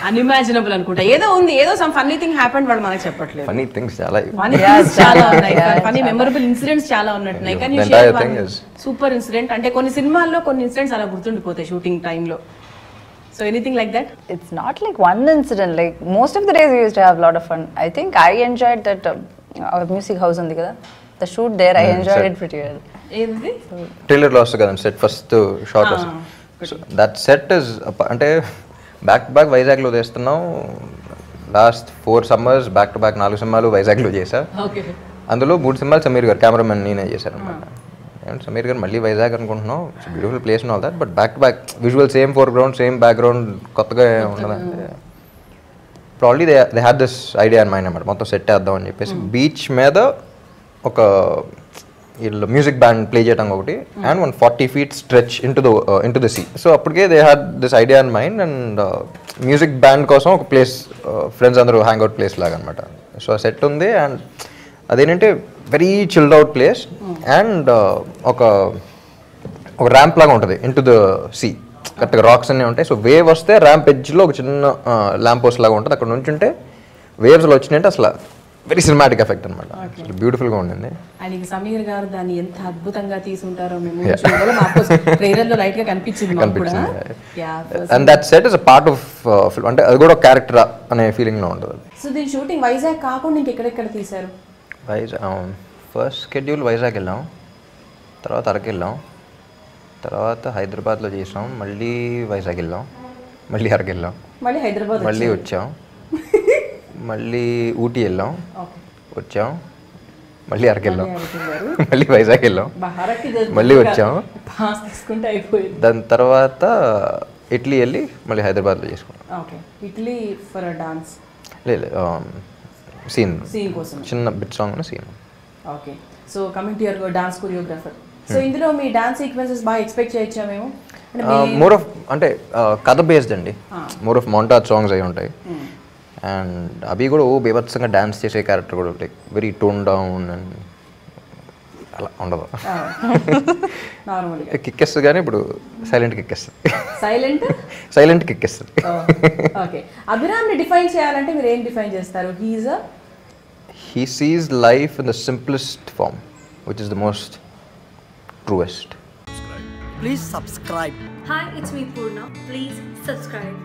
Unimaginable అనుకుంటా ఏదో ఉంది ఏదో సమ్ ఫన్నీ థింగ్ హ్యాపెండ్ వాళ్ళు మనకు చెప్పట్లేదు ఫనీ థింగ్స్ చాలా ఫనీ చాలా ఉన్నాయి ఫనీ మెమరబుల్ ఇన్సిడెంట్స్ చాలా ఉన్నట్టున్నాయి కానీ The entire thing is- super incident అంటే కొన్ని సినిమాల్లో కొన్ని ఇన్సిడెంట్స్ అలా గుర్తుండిపోతాయి షూటింగ్ టైంలో so anything like that It's not like one incident. Like most of the days, we used to have a lot of fun. I think I enjoyed that uh, our music house on the kada. The shoot there, I enjoyed set. it pretty well. ఏంది ట్రైలర్లో వస్తుంది కదండి set first shot that set is అంటే back to back వైజాగ్లో తీస్తున్నాం last four summers back to back నాలుగు సినిమాలు వైజాగ్లో చేశా ఓకే అందులో మూడు సినిమాలు సమీర్ గారు కెమెరామెన్ నేనే చేశాను అనమాట ఏమంటే సమీర్ గారు మళ్ళీ వైజాగ్ అనుకుంటున్నాం beautiful place all that but back to back visual same foreground same background కొత్తగా ఉండదంటే probably they they had this idea అని మైండ్ అనమాట మొత్తం సెట్ వేద్దాం అని చెప్పేసి బీచ్ మీద ఒక వీళ్ళు మ్యూజిక్ బ్యాండ్ ప్లే చేయడం ఒకటి and one forty feet stretch into the into the sea so అప్పటికే they had this idea in mind and music band కోసం ఒక ప్లేస్ ఫ్రెండ్స్ అందరూ హ్యాంగ్ అవుట్ ప్లేస్ లాగా అనమాట సో ఆ సెట్ ఉంది అండ్ అదేంటంటే very chilled out place and ఒక ఒక ర్యాంప్ లాగా ఉంటుంది ఇంటు ద సీ కరెక్ట్గా రాక్స్ అన్నీ ఉంటాయి సో వేవ్ వస్తే ర్యాంప్ ఎడ్జ్లో ఒక చిన్న ల్యాంప్ పోస్ట్ లాగా ఉంటుంది అక్కడ నుంచి ఉంటే వేవ్స్లో వచ్చినాయంటే అసలు వెరీ సినిమాటిక్ ఎఫెక్ట్ అనమాట అసలు బ్యూటిఫుల్గా ఉండింది అండ్ ఇక సమీర్ గారు దాన్ని ఎంత అద్భుతంగా తీసుంటారో మేము ట్రైలర్ లో లైట్ గా కనిపించింది మాకు కూడా కనిపించింది Yeah, and that set is a part of film అంటే అది కూడా ఒక క్యారెక్టర్ అనే ఫీలింగ్లో ఉంటుంది సో దీని షూటింగ్ వైజాగ్ కాకుండా ఇంకెక్కడెక్కడ తీశారు వైజాగ్ ఫస్ట్ షెడ్యూల్ వైజాగ్ వెళ్ళాం తర్వాత అరకు వెళ్ళాం తర్వాత హైదరాబాద్లో చేసాం మళ్ళీ వైజాగ్ వెళ్ళాం మళ్ళీ అరకు వెళ్ళాం మళ్ళీ హైదరాబాద్ మళ్ళీ వచ్చాం మళ్ళీ ఊటీ వెళ్ళాం ఓకే వచ్చాం మళ్ళీ అరకు వెళ్ళాం మళ్ళీ వైజాగ్ వెళ్ళాం భారత్ మళ్ళీ వచ్చాం. పాస్ తీసుకుంటే అయిపోయింది దాని తర్వాత ఇటలీ వెళ్ళి మళ్ళీ హైదరాబాద్లో చేసుకున్నాం ఓకే ఇటలీ ఫర్ డాన్స్ లేదు సీన్ సీన్ కోసం చిన్న bit song scene okay so coming to your dance choreographer so ఇందులో మీ డాన్స్ సీక్వెన్సెస్ బాగా ఎక్స్పెక్ట్ చేయొచ్చా మేము అంటే మీ- మోర్ ఆఫ్ అంటే uh, కథ బేస్డ్ అండి మోర్ ఆఫ్ మౌంటాజ్ సాంగ్స్ అయి ఉంటాయి అండ్ అవి కూడా ఓ బీభత్సంగా డాన్స్ చేసే క్యారెక్టర్ కూడా like very tone down and అలా ఉండదు నార్మల్గా కిక్కేస్తుంది కానీ ఇప్పుడు సైలెంట్ కిక్కేస్తుంది సైలెంట్ సైలెంట్ కిక్కేస్తుంది ఓకే అభిరామ్ని డిఫైన్ చేయాలంటే మీరు ఏం డిఫైన్ చేస్తారు he's he sees life in the simplest form which is the most truest Please subscribe. Hi, it's me Purna. Please subscribe.